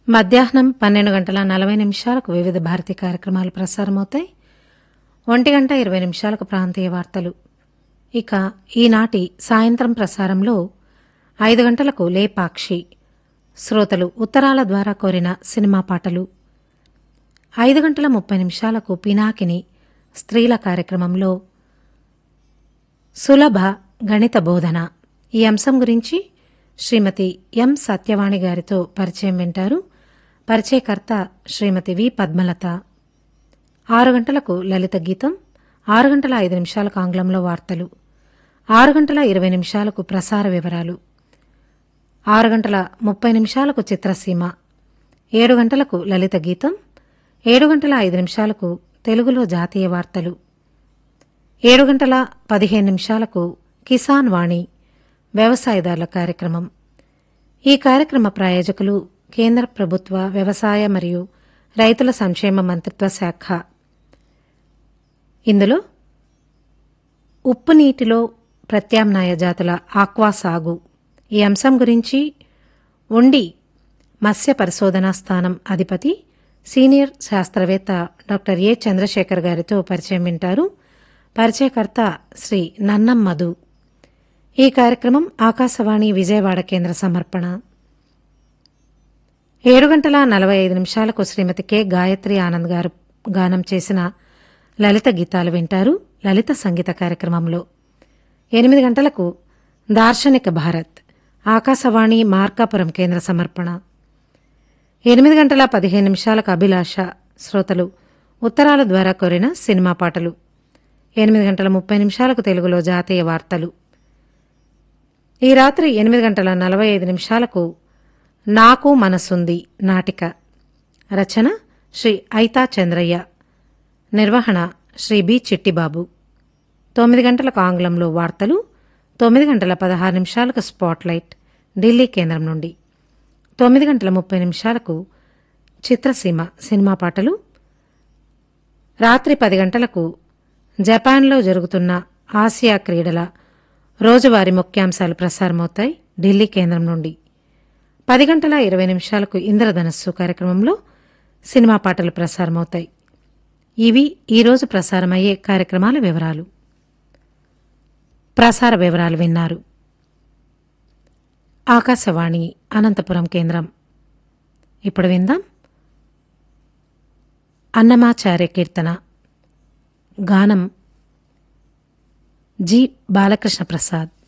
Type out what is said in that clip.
మధ్యాహ్నం పన్నెండు గంటల నలభై నిమిషాలకు వివిధ భారతి కార్యక్రమాలు ప్రసారమవుతాయి ఒంటి గంట ఇరవై నిమిషాలకు ప్రాంతీయ వార్తలు ఇక ఈనాటి సాయంత్రం ప్రసారంలో ఐదు గంటలకు లేపాక్షి శ్రోతలు ఉత్తరాల ద్వారా కోరిన సినిమా పాటలు ఐదు గంటల ముప్పై నిమిషాలకు పినాకిని స్త్రీల కార్యక్రమంలో సులభ గణిత బోధన ఈ అంశం గురించి శ్రీమతి ఎం సత్యవాణి గారితో పరిచయం వింటారు పరిచయకర్త శ్రీమతి వి పద్మలత ఆరు గంటలకు లలిత గీతం ఆరు గంటల ఐదు నిమిషాలకు ఆంగ్లంలో వార్తలు ఆరు గంటల ఇరవై నిమిషాలకు ప్రసార వివరాలు ఆరు గంటల ముప్పై నిమిషాలకు చిత్రసీమ ఏడు గంటలకు లలిత గీతం ఏడు గంటల ఐదు నిమిషాలకు తెలుగులో జాతీయ వార్తలు ఏడు గంటల పదిహేను నిమిషాలకు కిసాన్ వాణి వ్యవసాయదారుల కార్యక్రమం ఈ కార్యక్రమ ప్రాయోజకులు కేంద్ర ప్రభుత్వ వ్యవసాయ మరియు రైతుల సంక్షేమ మంత్రిత్వ శాఖ ఇందులో ఉప్పు నీటిలో ప్రత్యామ్నాయ జాతుల ఆక్వా సాగు ఈ అంశం గురించి ఉండి మత్స్య పరిశోధనా స్థానం అధిపతి సీనియర్ శాస్త్రవేత్త డాక్టర్ ఏ చంద్రశేఖర్ గారితో పరిచయం వింటారు పరిచయకర్త శ్రీ నన్నం మధు ఈ కార్యక్రమం ఆకాశవాణి విజయవాడ కేంద్ర సమర్పణ ఏడు గంటల నలభై ఐదు నిమిషాలకు శ్రీమతి కె గాయత్రి ఆనంద్ గారు గానం చేసిన లలిత గీతాలు వింటారు లలిత సంగీత కార్యక్రమంలో ఎనిమిది గంటలకు దార్శనిక భారత్ ఆకాశవాణి మార్కాపురం కేంద్ర సమర్పణ ఎనిమిది గంటల పదిహేను నిమిషాలకు అభిలాష శ్రోతలు ఉత్తరాల ద్వారా కోరిన సినిమా పాటలు ఎనిమిది గంటల ముప్పై నిమిషాలకు తెలుగులో జాతీయ వార్తలు ఈ రాత్రి ఎనిమిది గంటల నలభై ఐదు నిమిషాలకు నాకు మనసుంది నాటిక రచన శ్రీ ఐతా చంద్రయ్య నిర్వహణ శ్రీ బి చిట్టిబాబు తొమ్మిది గంటలకు ఆంగ్లంలో వార్తలు తొమ్మిది గంటల పదహారు నిమిషాలకు స్పాట్లైట్ ఢిల్లీ కేంద్రం నుండి తొమ్మిది గంటల ముప్పై నిమిషాలకు చిత్రసీమ సినిమా పాటలు రాత్రి పది గంటలకు జపాన్లో జరుగుతున్న ఆసియా క్రీడల రోజువారీ ముఖ్యాంశాలు ప్రసారమవుతాయి ఢిల్లీ కేంద్రం నుండి పది గంటల ఇరవై నిమిషాలకు ఇంద్రధనస్సు కార్యక్రమంలో సినిమా పాటలు ప్రసారమవుతాయి ఇవి ఈరోజు ప్రసారమయ్యే కార్యక్రమాల వివరాలు ప్రసార వివరాలు విన్నారు ఆకాశవాణి అనంతపురం కేంద్రం ఇప్పుడు విందాం అన్నమాచార్య కీర్తన గానం జి బాలకృష్ణ ప్రసాద్